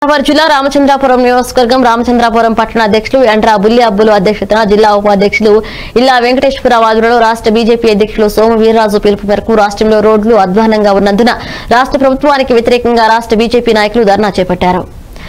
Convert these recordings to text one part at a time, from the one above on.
గోదావరి జిల్లా రామచంద్రాపురం నియోజకవర్గం రామచంద్రాపురం పట్టణ అధ్యక్షులు ఎండ్రా బుల్లి అబ్బులు అధ్యక్షతన జిల్లా ఉపాధ్యక్షులు ఇల్లా వెంకటేశ్వరరావు ఆధ్వర్యంలో రాష్ట్ర బీజేపీ అధ్యక్షులు సోము వీర్రాజు పిలుపు మేరకు రాష్ట్రంలో రోడ్లు అధ్వానంగా ఉన్నందున రాష్ట్ర ప్రభుత్వానికి వ్యతిరేకంగా రాష్ట్ర బీజేపీ నాయకులు ధర్నా చేపట్టారు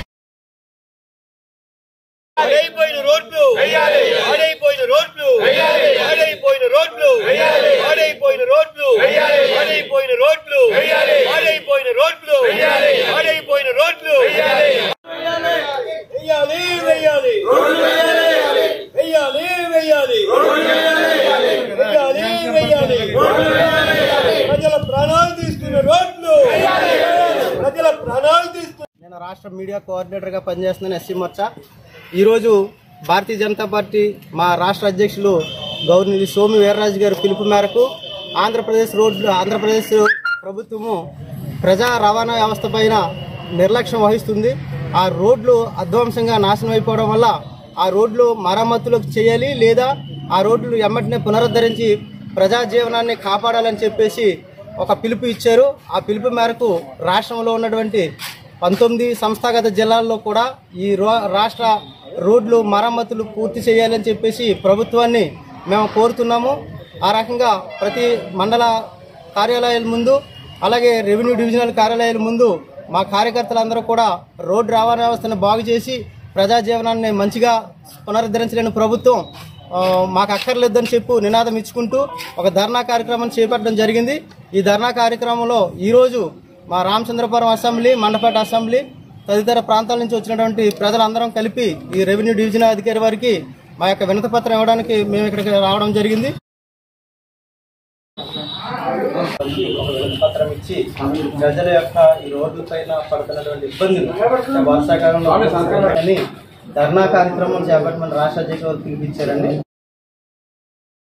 పాడైపోయిన రోడ్లు పాడైపోయిన రోడ్లు పాడైపోయిన రోడ్లు పాడైపోయిన రోడ్లు పాడైపోయిన రోడ్లు పాడైపోయిన రోడ్లు పాడైపోయిన రోడ్లు వెయ్యాలి వెయ్యాలి వెయ్యాలి వెయ్యాలి వెయ్యాలి వెయ్యాలి ప్రజల ప్రాణాలు తీసుకున్న రోడ్లు ప్రజల ప్రాణాలు తీసుకున్న నేను రాష్ట్ర మీడియా కోఆర్డినేటర్గా పనిచేస్తున్నాను ఎస్సీ మోర్చా ఈరోజు భారతీయ జనతా పార్టీ మా రాష్ట్ర అధ్యక్షులు గవర్నర్ సోము వీర్రాజు గారి పిలుపు మేరకు ఆంధ్రప్రదేశ్ రోడ్లు ఆంధ్రప్రదేశ్ ప్రభుత్వము ప్రజా రవాణా వ్యవస్థ పైన నిర్లక్ష్యం వహిస్తుంది ఆ రోడ్లు అధ్వంసంగా నాశనం అయిపోవడం వల్ల ఆ రోడ్లు మరమ్మతులకు చేయాలి లేదా ఆ రోడ్లు ఎమ్మటినే పునరుద్ధరించి ప్రజా జీవనాన్ని కాపాడాలని చెప్పేసి ఒక పిలుపు ఇచ్చారు ఆ పిలుపు మేరకు రాష్ట్రంలో ఉన్నటువంటి పంతొమ్మిది సంస్థాగత జిల్లాల్లో కూడా ఈ రో- రాష్ట్ర రోడ్లు మరమ్మతులు పూర్తి చేయాలని చెప్పేసి ప్రభుత్వాన్ని మేము కోరుతున్నాము ఆ రకంగా ప్రతి మండల కార్యాలయాల ముందు అలాగే రెవెన్యూ డివిజనల్ కార్యాలయాల ముందు మా కార్యకర్తలందరూ కూడా రోడ్డు రవాణా వ్యవస్థను బాగు చేసి ప్రజా జీవనాన్ని మంచిగా పునరుద్ధరించలేని ప్రభుత్వం ఆ, మాకు అక్కర్లేదని చెప్పు నినాదం ఇచ్చుకుంటూ ఒక ధర్నా కార్యక్రమం చేపట్టడం జరిగింది ఈ ధర్నా కార్యక్రమంలో ఈరోజు మా రామచంద్రపురం అసెంబ్లీ మండపేట అసెంబ్లీ తదితర ప్రాంతాల నుంచి వచ్చినటువంటి ప్రజలందరం కలిపి ఈ రెవెన్యూ డివిజన్ అధికారి వారికి మా యొక్క వినతి పత్రం ఇవ్వడానికి మేము ఇక్కడికి రావడం జరిగింది ఒక వినతి పత్రం ఇచ్చి ప్రజల యొక్క ఈ రోడ్ల పైన పడుతున్నటువంటి ఇబ్బందులు వర్షాకాలంలో అని ధర్నా కార్యక్రమం చేపట్టమని రాష్ట్ర అధ్యక్షులు పిలిపించారండి